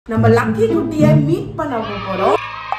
நம்ம லக்கி குட்டிய மீட் பண்ண போறோம்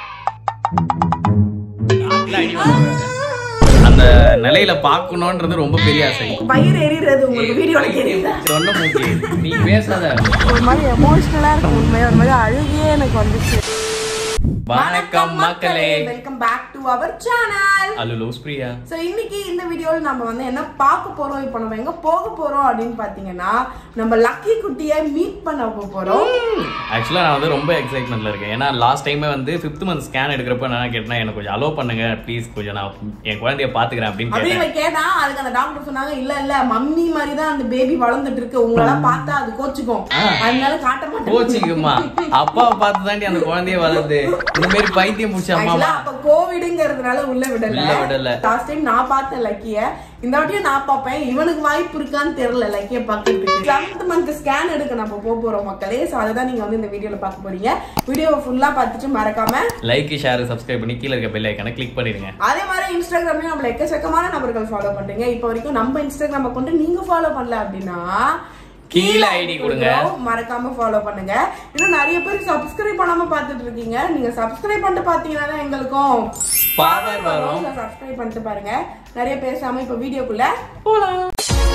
அந்த நிலையில பார்க்கணுன்றது ரொம்ப பெரிய ஆசை வயிறு எரிறது உங்களுக்கு வீடியோல தெரியுதா சொன்ன மூக்கி நீ பேசாத ஒரு மாதிரி எமோஷனலா இருக்கு உண்மையா ஒரு மாதிரி அழுகியே எனக்கு வந்துச்சு வணக்கம் மக்களே welcome back to our channel Allu loose Priya so இன்னைக்கு இந்த வீடியோல நம்ம வந்து என்ன பார்க்க போறோம் இப்போ நம்ம எங்க போக போறோம் அப்படின்னு பாத்தீங்கன்னா நம்ம லக்கி குட்டிய மீட் பண்ண போறோம் ஆக்சுவலாக நான் வந்து ரொம்ப எக்ஸைட்மெண்ட்ல இருக்கேன் ஏன்னா லாஸ்ட் டைமே வந்து ஃபிஃப்த் மந்த் ஸ்கேன் எடுக்கிறப்ப நான் கேட்டேன் எனக்கு கொஞ்சம் அலோவ் பண்ணுங்க ப்ளீஸ் கொஞ்சம் நான் என் குழந்தைய பாத்துக்கிறேன் அப்படின்னு அப்படி கேட்டேன் இவன் கேட்டா அதுக்கு அந்த டாக்டர் சொன்னாங்க இல்ல இல்ல மம்மி மாதிரி தான் அந்த பேபி வளர்ந்துட்டு இருக்கு உங்களெல்லாம் பார்த்தா அது கோச்சுக்கும் அதனால காட்ட மாட்டேன் கோச்சிக்குமா அப்பாவை பார்த்து தாண்டி அந்த குழந்தைய வளருது இந்த மாதிரி பைத்தியம் பிடிச்ச அம்மா Actually, அப்ப கோவிடுங்கிறதுனால உள்ள விடல உள்ள விடல. லாஸ்ட் டைம் நான் பார்த்தேன் லக்கிய இந்த வாட்டியும் நான் பார்ப்பேன் இவனுக்கு வாய்ப்பு இருக்கான்னு தெரியல லக்கிய பாக்கிறதுக்கு செவன்த் மந்த் ஸ்கேன் எடுக்க நம்ம போக போறோம் மக்களே சோ அதை நீங்க வந்து இந்த வீடியோல பார்க்க போறீங்க வீடியோவை ஃபுல்லா பார்த்துட்டு மறக்காம லைக் ஷேர் சப்ஸ்கிரைப் பண்ணி கீழே இருக்க பெல் ஐக்கனை கிளிக் பண்ணிடுங்க அதே மாதிரி இன்ஸ்டாகிராம்லயும் நம்மள எக்கச்சக்கமான நபர்கள் ஃபாலோ பண்றீங்க இப்போ வரைக்கும் நம்ம இன்ஸ்டாகிராம கொண்டு நீங்க ஃபாலோ பண்ணல அப்படின்னா கீழே ID கொடுங்க. மறக்காம ஃபாலோ பண்ணுங்க இன்னும் நிறைய பேர் சப்ஸ்கிரைப் பண்ணாம பார்த்துட்டு இருக்கீங்க நீங்க சப்ஸ்கிரைப் பண்ணிட்டு பாத்தீங்கன்னா தான் எங்களுக்கும் பவர் வரும் சப்ஸ்கிரைப் பண்ணிட்டு பாருங்க நிறைய பேசாம இப்ப வீடியோக்குள்ள போலாம்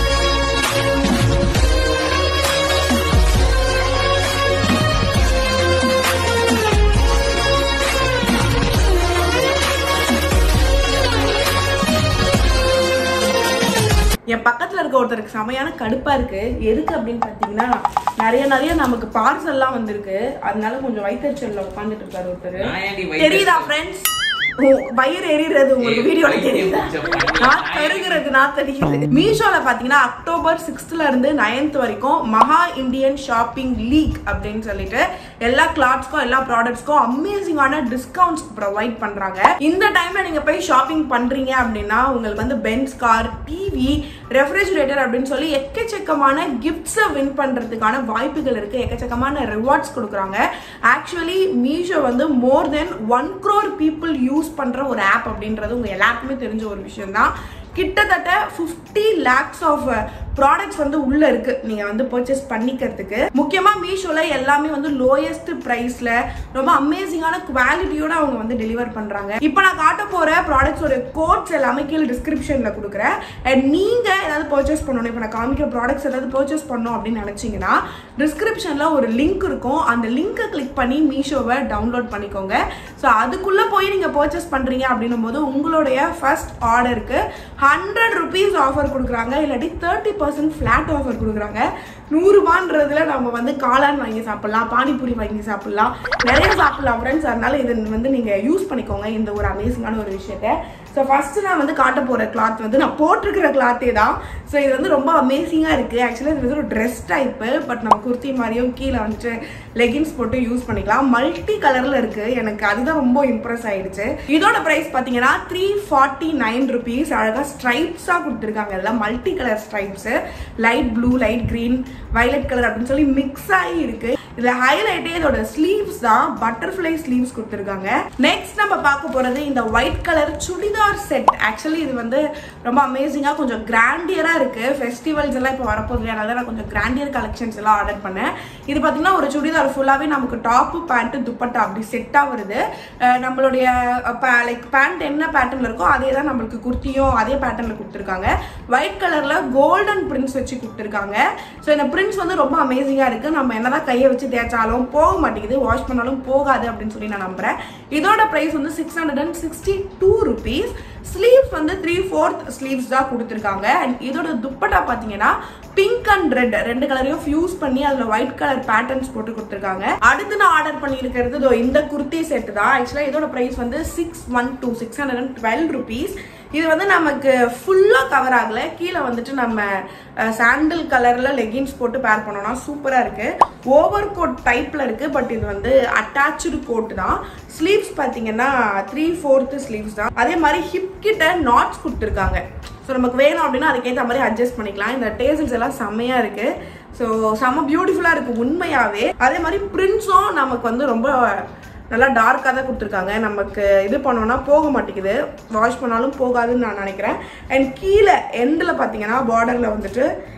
என் பக்கத்துல இருக்க ஒருத்தருக்கு செமையான கடுப்பா இருக்கு எதுக்கு அப்படின்னு பாத்தீங்கன்னா நிறைய நிறைய நமக்கு பார்சல்லாம் வந்திருக்கு அதனால கொஞ்சம் வயிற்றுச்சல்ல உட்காந்துட்டு இருக்காரு ஒருத்தர் நான் ஏன்டி வயித்தெரிச்சல்? தெரியுதா ஃப்ரெண்ட்ஸ் வயிறு எரிகிறது உங்களுக்கு ஏய், வீடியோல வயிறு தெரியுதா எரிச்சல். நான் தருகிறது நான் தெரியுது மீஷோல பாத்தீங்கன்னா அக்டோபர் சிக்ஸ்த்ல இருந்து நைன்த் வரைக்கும் மகா இந்தியன் ஷாப்பிங் லீக் அப்படின்னு சொல்லிட்டு எல்லா கிளாத்ஸ்க்கும் எல்லா ப்ராடக்ட்ஸ்க்கும் அமேசிங்கான டிஸ்கவுண்ட்ஸ் ப்ரொவைட் பண்றாங்க இந்த டைம்ல நீங்க போய் ஷாப்பிங் பண்றீங்க அப்படின்னா உங்களுக்கு வந்து பென்ஸ் கார் டிவி ரெஃப்ரிஜிரேட்டர் அப்படின்னு சொல்லி எக்கச்சக்கமான கிஃப்ட்ஸை வின் பண்றதுக்கான வாய்ப்புகள் இருக்கு எக்கச்சக்கமான ரிவார்ட்ஸ் கொடுக்குறாங்க ஆக்சுவலி மீஷோ வந்து more than one crore people use பண்ற ஒரு ஆப் அப்படின்றது உங்க எல்லாருக்குமே தெரிஞ்ச ஒரு விஷயம் தான் கிட்டத்தட்ட ஃபிஃப்டி லேக்ஸ் ஆஃப் ப்ராடக்ட்ஸ் வந்து உள்ள இருக்கு நீங்க வந்து பர்ச்சேஸ் பண்ணிக்கிறதுக்கு முக்கியமா மீஷோல எல்லாமே வந்து லோயஸ்ட் பிரைஸ்ல ரொம்ப அமேசிங்கான குவாலிட்டியோட அவங்க வந்து டெலிவர் பண்றாங்க இப்போ நான் காட்ட போற ப்ராடக்ட்ஸோட கோட்ஸ் எல்லாமே கீழே டிஸ்கிரிப்ஷன்ல கொடுக்குறேன் அண்ட் நீங்க ஏதாவது பர்ச்சேஸ் பண்ணணும் இப்போ நான் காமிக்கிற ப்ராடக்ட்ஸ் ஏதாவது பர்ச்சேஸ் பண்ணணும் அப்படின்னு நினைச்சீங்கன்னா டிஸ்கிரிப்ஷன்ல ஒரு லிங்க் இருக்கும் அந்த லிங்கை கிளிக் பண்ணி மீஷோவை டவுன்லோட் பண்ணிக்கோங்க ஸோ அதுக்குள்ள போய் நீங்க பர்ச்சேஸ் பண்றீங்க அப்படின்னும் போது உங்களுடைய ஃபர்ஸ்ட் ஆர்டருக்கு ஹண்ட்ரட் ருபீஸ் ஆஃபர் கொடுக்குறாங்க இல்லாட்டி தேர்ட்டி பர்சன்ட் ஃபிளாட் ஆஃபர் கொடுக்குறாங்க நூறுரூபான்றதுல நம்ம வந்து காளான் வாங்கி சாப்பிடலாம் பானிபூரி வாங்கி சாப்பிடலாம் நிறைய சாப்பிடலாம் ஃப்ரெண்ட்ஸ் அதனால இது வந்து நீங்க யூஸ் பண்ணிக்கோங்க இந்த ஒரு அமேசிங்கான ஒரு விஷயத்த ஸோ ஃபர்ஸ்ட் நான் வந்து காட்ட போற கிளாத் வந்து நான் போட்டிருக்கிற கிளாத்தே தான் ஸோ இது வந்து ரொம்ப அமேசிங்காக இருக்கு ஆக்சுவலாக இது வந்து ஒரு ட்ரெஸ் டைப்பு பட் நம்ம குர்த்தி மாதிரியும் கீழே வந்துட்டு லெகின்ஸ் போட்டு யூஸ் பண்ணிக்கலாம் மல்டி கலர்ல இருக்கு எனக்கு அதுதான் ரொம்ப இம்ப்ரெஸ் ஆயிடுச்சு இதோட பிரைஸ் பார்த்தீங்கன்னா த்ரீ ஃபார்ட்டி நைன் ருபீஸ் அழகாக ஸ்ட்ரைப்ஸாக கொடுத்துருக்காங்க எல்லாம் multi colour stripes light blue light green violet colour அப்படின்னு சொல்லி மிக்ஸ் ஆகி இருக்கு இதுல ஹைலைட்டே இதோட ஸ்லீவ்ஸ் தான் பட்டர்ஃப்ளை ஸ்லீவ்ஸ் கொடுத்துருக்காங்க நெக்ஸ்ட் நம்ம பார்க்க போறது இந்த white colour churidar set actually இது வந்து ரொம்ப அமேசிங்கா கொஞ்சம் கிராண்டியரா இருக்கு ஃபெஸ்டிவல்ஸ் எல்லாம் இப்போ வரப்போகுது அதனால நான் கொஞ்சம் கிராண்டியர் கலெக்ஷன்ஸ் எல்லாம் ஆர்டர் பண்ணேன் இது பார்த்தீங்கன்னா ஒரு சுடிதார் ஃபுல்லாவே நமக்கு டாப்பு பேண்ட் துப்பட்டா அப்படி செட்டா வருது அஹ் நம்மளுடைய லைக் பேண்ட் என்ன பேட்டர்ன்ல இருக்கோ அதே தான் நம்மளுக்கு குர்த்தியும் அதே பேட்டர்ன்ல கொடுத்துருக்காங்க ஒயிட் கலர்ல கோல்டன் பிரிண்ட்ஸ் வச்சு கொடுத்துருக்காங்க ஸோ இந்த பிரிண்ட்ஸ் வந்து ரொம்ப அமேசிங்கா இருக்கு நம்ம என்னதான் கையை வச்சு தேய்ச்சாலும் போக மாட்டேங்குது வாஷ் பண்ணாலும் போகாது அப்படின்னு சொல்லி நான் நம்புறேன் இதோட பிரைஸ் வந்து six hundred and sixty two rupees sleeves வந்து த்ரீ ஃபோர்த் ஸ்லீவ்ஸ் தான் கொடுத்துருக்காங்க அண்ட் இதோட துப்பட்டா பார்த்தீங்கன்னா பிங்க் அண்ட் ரெட் ரெண்டு கலரையும் ஃபியூஸ் பண்ணி அதில் ஒயிட் கலர் பேட்டர்ன்ஸ் போட்டு கொடுத்துருக்காங்க அடுத்து நான் ஆர்டர் பண்ணியிருக்கிறது இதோ இந்த குர்த்தி செட் தான் ஆக்சுவலாக இதோட ப்ரைஸ் வந்து six one two six hundred and twelve rupees இது வந்து நமக்கு ஃபுல்லாக கவர் ஆகல கீழே வந்துட்டு நம்ம சாண்டில் கலரில் லெகின்ஸ் போட்டு பேர் பண்ணோம்னா சூப்பராக இருக்குது ஓவர் கோட் டைப்பில் இருக்குது பட் இது வந்து அட்டாச்சு கோட் தான் ஸ்லீவ்ஸ் பார்த்தீங்கன்னா த்ரீ ஃபோர்த்து ஸ்லீவ்ஸ் தான் அதே மாதிரி ஹிப் கிட்ட நாட்ஸ் கொடுத்துருக்காங்க ஸோ நமக்கு வேணும் அப்படின்னா அதுக்கேற்ற மாதிரி அட்ஜஸ்ட் பண்ணிக்கலாம் இந்த டேசில்ஸ் எல்லாம் செம்மையாக இருக்குது ஸோ செம்ம பியூட்டிஃபுல்லாக இருக்குது உண்மையாகவே அதே மாதிரி பிரிண்ட்ஸும் நமக்கு வந்து ரொம்ப நல்லா டார்க்காக தான் கொடுத்துருக்காங்க நமக்கு இது பண்ணோம்னா போக மாட்டேங்குது வாஷ் பண்ணாலும் போகாதுன்னு நான் நினைக்கிறேன் அண்ட் கீழே எண்டில் பார்த்தீங்கன்னா பார்டரில் வந்துட்டு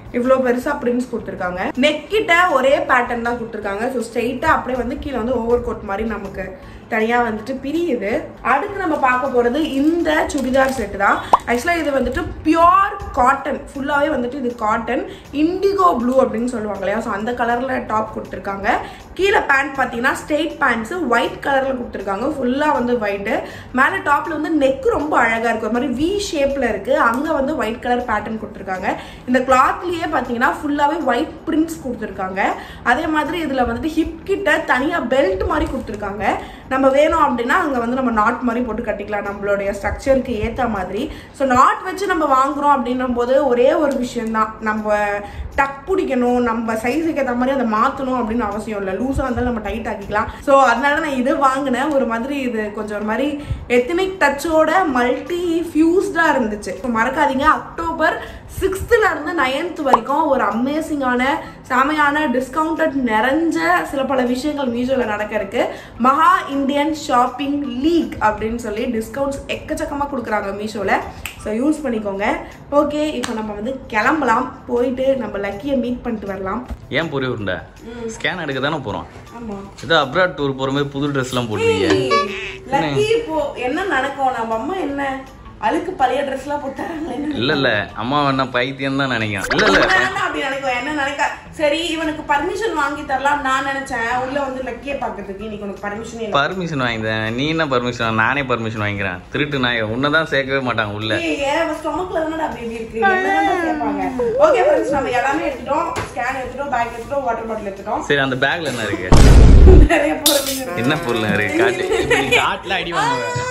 இவ்வளோ பெருசா பிரிண்ட்ஸ் கொடுத்துருக்காங்க நெக் கிட்ட ஒரே பேட்டர்ன் தான் கொடுத்துருக்காங்க ஸோ ஸ்ட்ரெயிட்டா அப்படியே வந்து கீழே வந்து ஓவர் கோட் மாதிரி நமக்கு தனியா வந்துட்டு பிரியுது அடுத்து நம்ம பார்க்க போறது இந்த சுடிதார் செட் தான் ஆக்சுவலா இது வந்துட்டு பியோர் காட்டன் ஃபுல்லாவே வந்துட்டு இது காட்டன் இண்டிகோ ப்ளூ அப்படின்னு சொல்லுவாங்க இல்லையா ஸோ அந்த கலர்ல டாப் கொடுத்துருக்காங்க கீழே பேண்ட் பார்த்தீங்கன்னா ஸ்ட்ரெயிட் பேண்ட்ஸ் ஒயிட் கலர்ல கொடுத்துருக்காங்க ஃபுல்லா வந்து ஒயிட்டு மேலே டாப்ல வந்து நெக் ரொம்ப அழகா இருக்கு ஒரு மாதிரி வி ஷேப்ல இருக்கு அங்க வந்து ஒயிட் கலர் பேட்டர்ன் கொடுத்துருக்காங்க இந்த கிளாத்லயே பார்த்தீங்கன்னா ஃபுல்லாவே ஒயிட் பிரிண்ட்ஸ் கொடுத்துருக்காங்க அதே மாதிரி இதுல வந்துட்டு ஹிப் கிட்ட தனியா பெல்ட் மாதிரி கொடுத்துருக்காங்க நம்ம வேணும் அப்படின்னா அங்க வந்து நம்ம நாட் மாதிரி போட்டு கட்டிக்கலாம் நம்மளுடைய ஸ்ட்ரக்சருக்கு ஏத்த மாதிரி ஸோ நாட் வச்சு நம்ம வாங்குறோம் அப்படின்னும் போது ஒரே ஒரு விஷயம் தான் நம்ம டக் பிடிக்கணும் நம்ம சைஸுக்கு ஏற்ற மாதிரி அதை மாற்றணும் அப்படின்னு அவசியம் இல்லை லூஸாக இருந்தாலும் நம்ம டைட் ஆக்கிக்கலாம் ஸோ அதனால நான் இது வாங்கினேன் ஒரு மாதிரி இது கொஞ்சம் ஒரு மாதிரி எத்தனிக் டச்சோட மல்டி ஃபியூஸ்டாக இருந்துச்சு ஸோ மறக்காதீங்க அக்டோபர் சிக்ஸ்த்துல இருந்து நைன்த் வரைக்கும் ஒரு அமேசிங்கான செமையான டிஸ்கவுண்டட் நிறைஞ்ச சில பல விஷயங்கள் மீஷோவில் நடக்க இருக்கு மகா இந்தியன் ஷாப்பிங் லீக் அப்படின்னு சொல்லி டிஸ்கவுண்ட்ஸ் எக்கச்சக்கமாக கொடுக்குறாங்க மீஷோவில் ஸோ யூஸ் பண்ணிக்கோங்க ஓகே இப்போ நம்ம வந்து கிளம்பலாம் போயிட்டு நம்ம லக்கியை மீட் பண்ணிட்டு வரலாம் ஏன் பொறி உருண்டை ஸ்கேன் எடுக்க தானே போகிறோம் ஆமாம் ஏதோ அப்ராட் டூர் போகிற மாதிரி புது ட்ரெஸ்லாம் போட்டுருக்கீங்க லக்கி இப்போ என்ன நடக்கும் நம்ம அம்மா என்ன அழுக்கு பழைய ட்ரெஸ்லாம் போட்டாங்களே இல்ல இல்ல அம்மா வேணா பைத்தியம் தான் நினைக்கிறேன் இல்ல இல்ல இவன் அப்படி நினைக்கும் என்ன நினைக்க சரி இவனுக்கு பர்மிஷன் வாங்கி தரலாம் நான் நினைச்சேன் உள்ள வந்து லக்கிய பாக்கிறதுக்கு இன்னைக்கு உனக்கு பர்மிஷன் இல்லை பர்மிஷன் வாங்கிட்டேன் நீ என்ன பர்மிஷன் நானே பர்மிஷன் வாங்கிக்கிறேன் திருட்டு நாய் உன்னதான் சேர்க்கவே மாட்டாங்க உள்ள ஏய் ஸ்டொமக்ல தானடா பேபி இருக்கு என்னடா கேட்பாங்க ஓகே ஃப்ரெண்ட்ஸ் நம்ம எல்லாமே எடுத்துட்டோம் ஸ்கேன் எடுத்துட்டோம் பேக் எடுத்துட்டோம் வாட்டர் பாட்டில் எடுத்துட்டோம் சரி அந்த பேக்ல என்ன இருக்கு நிறைய பொருள் இருக்கு. என்ன பொருள் இருக்கு காட்டு இப்ப நீ காட்டுல அடி வாங்குவேன்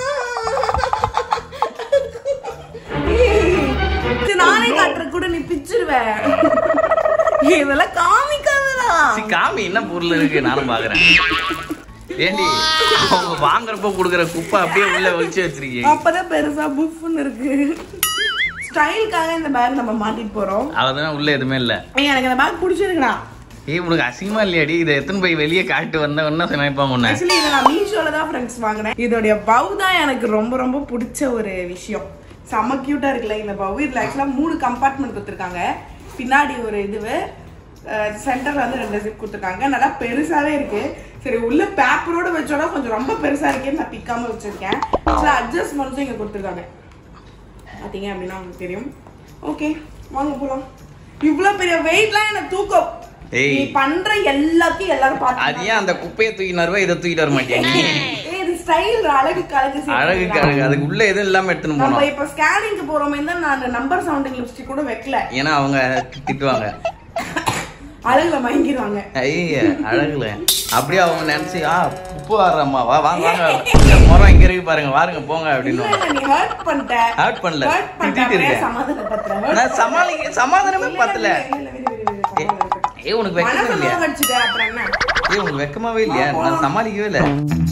ஏய், சரி, நானே காட்டுற கூட நீ பிச்சிருவேன் இதெல்லாம் காமிக்காதடா சரி காமி என்ன பொருள் இருக்கு நானும் பாக்குறேன் ஏண்டி அவங்க வாங்குறப்ப குடுக்குற குப்பை அப்படியே உள்ள வச்சு வச்சிருக்கீங்க அப்பதான் பெருசா புஃப்னு இருக்கு ஸ்டைலுக்காக இந்த பேக் நம்ம மாட்டிட்டு போறோம் அதெல்லாம் உள்ள எதுவுமே இல்ல ஏய், எனக்கு இந்த பேக் பிடிச்சிருக்குடா ஏய் உனக்கு அசிங்கமா இல்லையாடி இதை எத்தனை போய் வெளியே காட்டு வந்த என்ன நினைப்பாங்க உன்ன ஆக்சுவலி இதை நான் மீஷோல தான் ஃப்ரெண்ட்ஸ் வாங்கினேன் இதோடைய பவு தான் எனக்கு ரொம்ப ரொம்ப பிடிச்ச ஒரு விஷயம் செம்ம கியூட்டா இருக்குல்ல இந்த பவு இதுல ஆக்சுவலா மூணு கம்பார்ட்மெண்ட் கொடுத்துருக்காங்க பின்னாடி ஒரு இதுவு சென்டர்ல வந்து ரெண்டு ஜிப் கொடுத்துருக்காங்க நல்லா பெருசாவே இருக்கு சரி உள்ள பேப்பரோட வச்சோட கொஞ்சம் ரொம்ப பெருசா இருக்கேன்னு நான் பிக்காம வச்சிருக்கேன் அட்ஜஸ்ட்மெண்ட்ஸும் இங்க கொடுத்துருக்காங்க பாத்தீங்க அப்படின்னா உங்களுக்கு தெரியும் ஓகே வாங்க போலாம் இவ்வளவு பெரிய வெயிட்லாம் எனக்கு தூக்கம் ஏய். நீ பண்ற எல்லாத்தையும் எல்லாரும் அது பாத்து ஏன் அந்த குப்பையை தூக்கிட்டு வருவா இதை தூக்கிட்டு வர மாட்டியா நீ ஏய், இது ஸ்டைல் அழகுக்கு அழகு சேர்த்து அழகுக்கு வைக்கிறாங்க. அழகு அதுக்கு உள்ள எதுவும் இல்லாம எடுத்துன்னு நம்ம போனோம் இப்ப ஸ்கேனிங்க்கு போறோமே தான் நான் நம்பர் சவுண்டிங் லிப்ஸ்டிக் கூட வைக்கல ஏன்னா அவங்க திட்டுவாங்க அழகுல மயங்கிடுவாங்க ஐய அழகுல அப்படியே அவங்க நினைச்சு ஆ உப்பு வர்றம்மா வா வாங்க வாங்க முறம் இங்க இருக்கு பாருங்க வாருங்க போங்க அப்படின்னு இல்ல, இல்ல, நீ hurt பண்ணிட்ட. Hurt பண்ணல. Hurt பண்ணிட்ட, திட்டிட்டு அப்படியே இருக்கேன். சமாதானப்படுத்துற. Hurt நான் சமாளிக்க சமாதானமே இல்ல, பத்தல இல்ல, இல்ல, இல்ல, விடு, விடு, விடு, பரவாயில்ல, இருக்கட்டும். ஏய் உனக்கு வெக்கமே மனசை இல்லையா நோகடிச்சுட்ட, அப்புறம் என்ன? ஏய் உனக்கு வெக்கமாவே இல்லையா நான் சமாளிக்கவே இல்ல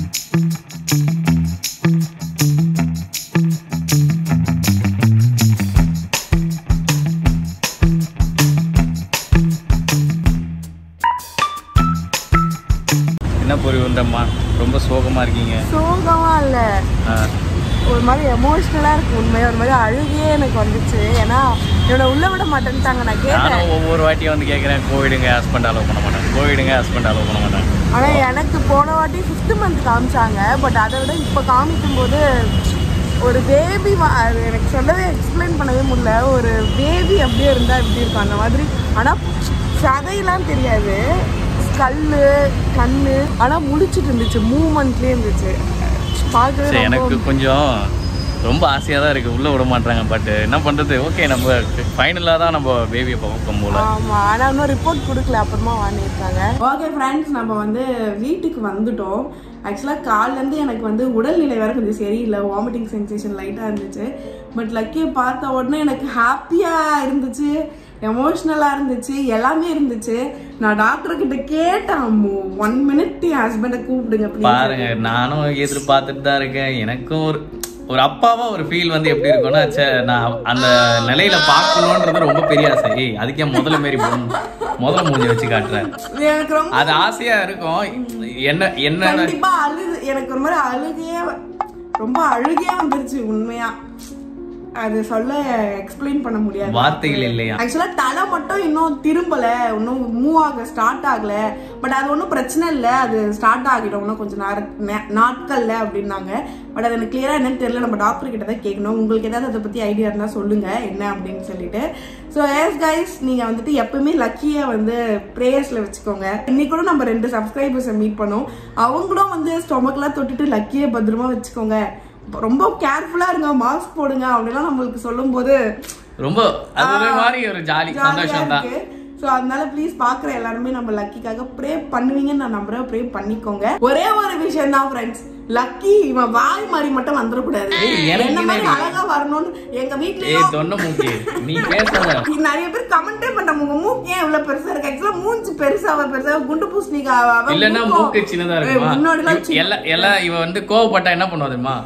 என்ன பொறி உண்டம்மா ரொம்ப சோகமா இருக்கீங்க சோகமா இல்ல ஆ. ஒரு மாதிரி எமோஷனலா இருக்கு உண்மையா ஒரு மாதிரி அழுகியே எனக்கு வந்துச்சு ஏன்னா என்னோட உள்ள விட மாட்டேன்ட்டாங்க நான் கேட்டேன் நானும் ஒவ்வொரு வாட்டியும் வந்து கேட்குறேன் கோவிடுங்க ஹஸ்பண்ட் அலோவ் பண்ண மாட்டேன் கோவிடுங்க ஹஸ்பண்ட் அலோவ் பண்ண மாட்டேன் ஆனா எனக்கு போன வாட்டி ஃபிஃப்த் மந்த் காமிச்சாங்க பட் அதை விட இப்போ காமிக்கும் போது ஒரு பேபி அது எனக்கு சொல்லவே எக்ஸ்பிளைன் பண்ணவே முடியல ஒரு பேபி அப்படியே இருந்தா எப்படி இருக்கும் அந்த மாதிரி ஆனா சதையெல்லாம் தெரியாது கல்லு கண்ணு ஆனா முடிச்சிட்டு இருந்துச்சு மூமெண்ட்லயே இருந்துச்சு பார்க்கவே சரி ரொம்ப எனக்கு கொஞ்சம் ரொம்ப ஆசையாக தான் இருக்குது உள்ளே விட மாட்டாங்க பட் என்ன பண்ணுறது ஓகே நம்ம ஃபைனலாக தான் நம்ம பேபியை பார்க்கும் போல ஆமா ஆனா இன்னும் ரிப்போர்ட் கொடுக்கல அப்புறமா வாங்கியிருக்காங்க ஓகே ஃப்ரெண்ட்ஸ் நம்ம வந்து வீட்டுக்கு வந்துட்டோம் ஆக்சுவலாக கால்லேருந்து எனக்கு வந்து உடல்நிலை வேற கொஞ்சம் சரியில்லை வாமிட்டிங் சென்சேஷன் லைட்டாக இருந்துச்சு பட் லக்கியை பார்த்த உடனே எனக்கு ஹாப்பியாக இருந்துச்சு எமோஷ்னலாக இருந்துச்சு எல்லாமே இருந்துச்சு நான் டாக்டர் கிட்ட கேட்டேன் ஒன் மினிட் என் ஹஸ்பண்டை கூப்பிடுங்க please. பாருங்க நானும் எதிர்பார்த்துட்டு தான் இருக்கேன் எனக்கும் ஒரு ஒரு அப்பாவா ஒரு ஃபீல் வந்து எப்படி இருக்கும்னா ச்சே நான் அந்த நிலையில பார்க்கணுன்றது ரொம்ப பெரிய ஆசை ஏய் அதுக்கே முதல்ல மாரி போகணும் முதல்ல மூஞ்சி வச்சு காட்டுறேன் எனக்கு ரொம்ப அது ஆசையா இருக்கும் என்ன என்ன கண்டிப்பா அழுது எனக்கு ஒரு மாதிரி அழுகையே ரொம்ப அழுகையே வந்துருச்சு உண்மையா அது சொல்ல எக்ஸ்பிளைன் பண்ண முடியாது வார்த்தைகள் இல்லையா ஆக்சுவலா தலை மட்டும் இன்னும் திரும்பல இன்னும் மூவ் ஆக ஸ்டார்ட் ஆகல பட் அது ஒன்றும் பிரச்சனை இல்லை அது ஸ்டார்ட் ஆகிடும் இன்னும் கொஞ்சம் நேர- நே- நாட்கள்ல அப்படின்னாங்க பட் அது எனக்கு கிளியரா என்னன்னு தெரியல நம்ம டாக்டர் கிட்ட தான் கேட்கணும் உங்களுக்கு ஏதாவது அதை பத்தி ஐடியா இருந்தா சொல்லுங்க என்ன அப்படின்னு சொல்லிட்டு ஸோ எஸ் கைஸ் நீங்க வந்துட்டு எப்பவுமே லக்கியை வந்து ப்ரேயர்ஸ்ல வச்சுக்கோங்க இன்னைக்கு கூட நம்ம ரெண்டு சப்ஸ்கிரைபர்ஸை மீட் பண்ணோம் அவங்களும் வந்து ஸ்டொமக்லாம் தொட்டுட்டு லக்கியை பத்திரமா வச்சுக்கோங்க ரொம்ப கேர்ஃபுல்லா இருங்க மாஸ்க் போடுங்க அப்படிலாம் நம்மளுக்கு சொல்லும்போது ரொம்ப அது ஒரு மாதிரி ஒரு ஜாலி சந்தோஷம் தான் ஸோ அதனால ப்ளீஸ் பாக்குற எல்லாருமே நம்ம லக்கிக்காக ப்ரே பண்ணுவீங்கன்னு நான் நம்புறேன் ப்ரே பண்ணிக்கோங்க ஒரே ஒரு விஷயம் தான் ஃப்ரெண்ட்ஸ் லக்கி இவன் வாய் மாதிரி மட்டும் வந்துடக்கூடாது ஏய், எனக்கு என்ன மாதிரி என்னடி? அழகா வரணும்னு எங்க ஏய் வீட்லயும் தொன்ன மூக்கி நீ பேசாத நிறைய பேர் கமெண்டே பண்ண உங்க மூக்கு ஏன் இவ்வளவு பெருசா இருக்கு ஆக்சுவலா மூஞ்சி பெருசாவ பெருசா குண்டு பூசணிக்கா அவ இல்லன்னா மூக்கும். மூக்கு சின்னதா ஏய், இருக்குமா முன்னாடிலாம் இவ- எல்லாம் எல்லாம் இவ வந்து கோவப்பட்டா என்ன பண்ணுவா தெரியுமா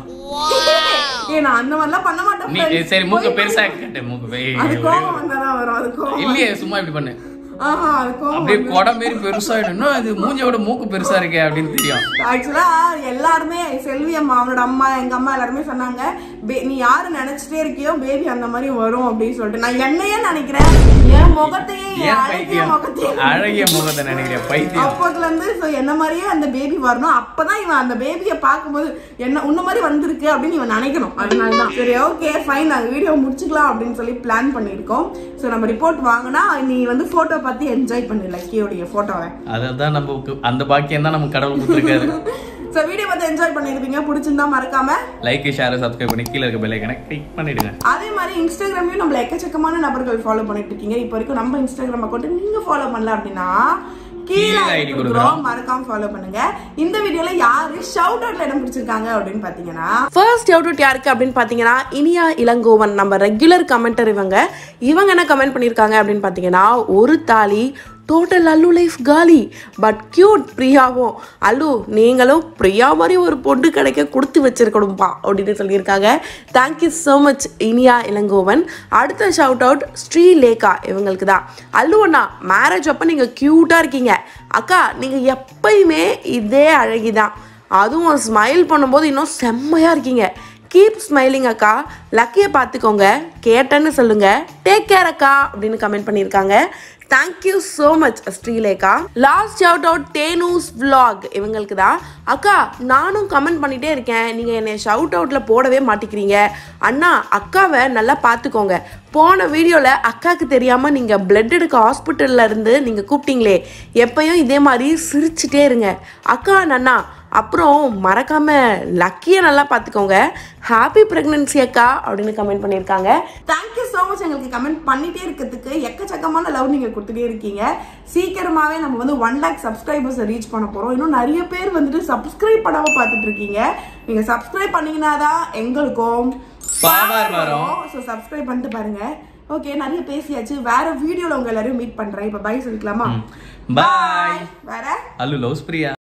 ஏய் நான் அந்த மாதிரிலாம் பண்ண மாட்டேன் நீ friends. சரி மூக்க போய் பெருசா பண்ணு. கட்டு மூக்கு ஏய், அது ஒரே- கோவம் வந்தாதான் வரும் அது கோவம் இல்லையே சும்மா இப்படி பண்ணு ஆஹா அது கோவம் அப்படியே கொடை மாரி பெருசாயிடும் இன்னும் இது மூஞ்சியோட மூக்கு பெருசா இருக்கே அப்படின்னு தெரியும் ஆக்சுவலா எல்லாருமே செல்வி அம்மா அவனோட அம்மா எங்க அம்மா எல்லாருமே சொன்னாங்க "பே- நீ யாரு நினைச்சிட்டே இருக்கியோ பேபி அந்த மாதிரி வரும் அப்படின்னு சொல்லிட்டு நான் என்னையே நினைக்கிறேன் என் முகத்தையே என் ஏன் அழகிய பைத்தியம் முகத்தையே அழகிய முகத்தை நினைக்கிறேன் பைத்தியம் அப்போதுல இருந்து so என்ன மாதிரியே அந்த பேபி வரணும் அப்பதான் இவன் அந்த பேபியை பார்க்கும்போது என்ன உன்ன மாதிரி வந்திருக்கு அப்படின்னு இவன் நினைக்கணும் அதனாலதான் சரி ஓகே ஃபைன் நாங்க வீடியோ முடிச்சுக்கலாம் அப்படின்னு சொல்லி பிளான் பண்ணியிருக்கோம் சோ நம்ம ரிப்போர்ட் வாங்கினா நீ வந்து போட்டோ பார்த்து என்ஜாய் பண்ணு லக்கியோடைய போட்டோவை அதான் நமக்கு அந்த பாக்கியம் தான் நமக்கு கடவுள் கொடுத்துருக்காரு சோ வீடியோ பார்த்து என்ஜாய் பண்ணிருப்பீங்க பிடிச்சிருந்தா மறக்காம லைக் ஷேர் சப்ஸ்கிரைப் பண்ணி கீழே இருக்க பெல் ஐக்கனை கிளிக் பண்ணிடுங்க அதே மாதிரி இன்ஸ்டாகிராம்லயும் நம்மள எக்கச்சக்கமான நபர்கள் ஃபாலோ பண்ணிட்டு இருக்கீங்க இப்போ வரைக்கும் நம்ம இன்ஸ்டாகிராம் அக்கௌண்ட் நீங்க ஃபாலோ பண்ணல அப்படின்னா கீழே கீழே ஐடி ID கொடுக்குறோம் மறக்காம ஃபாலோ பண்ணுங்க இந்த வீடியோல யாரு ஷவுட் அவுட்ல இடம் பிடிச்சிருக்காங்க அப்படின்னு பாத்தீங்கன்னா ஃபர்ஸ்ட் ஷவுட் அவுட் யாருக்கு அப்படின்னு பாத்தீங்கன்னா இனியா இளங்கோவன் நம்ம ரெகுலர் கமெண்டர் இவங்க இவங்க என்ன கமெண்ட் பண்ணிருக்காங்க அப்படின்னு பாத்தீங்கன்னா ஒரு தாலி டோட்டல் அல்லு லைஃப் காலி பட் கியூட் பிரியாவும் அல்லு நீங்களும் பிரியா மாதிரி ஒரு பொண்ணு கிடைக்க கொடுத்து வச்சிருக்கணும்பா அப்படின்னு சொல்லியிருக்காங்க thank you so much Iniya Ilangovan அடுத்த ஷவுட் அவுட் ஸ்ரீலேகா இவங்களுக்கு தான் அல்லு அண்ணா மேரேஜ் அப்போ நீங்கள் க்யூட்டாக இருக்கீங்க அக்கா நீங்கள் எப்பயுமே இதே அழகிதான் அதுவும் ஸ்மைல் பண்ணும்போது இன்னும் செம்மையாக இருக்கீங்க கீப் ஸ்மைலிங் அக்கா லக்கியை பார்த்துக்கோங்க கேட்டேன்னு சொல்லுங்க டேக் கேர் அக்கா அப்படின்னு கமெண்ட் பண்ணியிருக்காங்க thank you so much Srilekha last shout out டேனூஸ் vlog இவங்களுக்கு தான் அக்கா நானும் கமெண்ட் பண்ணிட்டே இருக்கேன் நீங்கள் என்னை ஷவுட் அவுட்டில் போடவே மாட்டேங்கிறீங்க அண்ணா அக்காவை நல்லா பார்த்துக்கோங்க போன வீடியோவில் அக்காவுக்கு தெரியாமல் நீங்கள் பிளட் எடுக்க ஹாஸ்பிட்டலில் இருந்து நீங்கள் கூப்பிட்டீங்களே எப்பயும் இதே மாதிரி சிரிச்சிட்டே இருங்க அக்கா நன்னா அப்புறம் மறக்காம லக்கியை நல்லா பார்த்துக்கோங்க ஹாப்பி பிரெக்னன்சி அக்கா அப்படின்னு கமெண்ட் பண்ணியிருக்காங்க தேங்க்யூ ஸோ மச் எங்களுக்கு கமெண்ட் பண்ணிட்டே இருக்கிறதுக்கு எக்கச்சக்கமான லவ் நீங்கள் கொடுத்துட்டே இருக்கீங்க சீக்கிரமாகவே நம்ம வந்து ஒன் லேக் சப்ஸ்கிரைபர்ஸை ரீச் பண்ண போகிறோம் இன்னும் நிறைய பேர் வந்துட்டு சப்ஸ்கிரைப் பண்ணாமல் பார்த்துட்டு இருக்கீங்க நீங்கள் சப்ஸ்கிரைப் பண்ணீங்கன்னா தான் எங்களுக்கும் Power வரும். ஸோ சப்ஸ்கிரைப் பண்ணிட்டு பாருங்க ஓகே நிறைய பேசியாச்சு வேற வீடியோவில் உங்க எல்லாரையும் மீட் பண்றேன் இப்போ பை சொல்லிக்கலாமா பாய் வேற அல்லு லவ்ஸ் பிரியா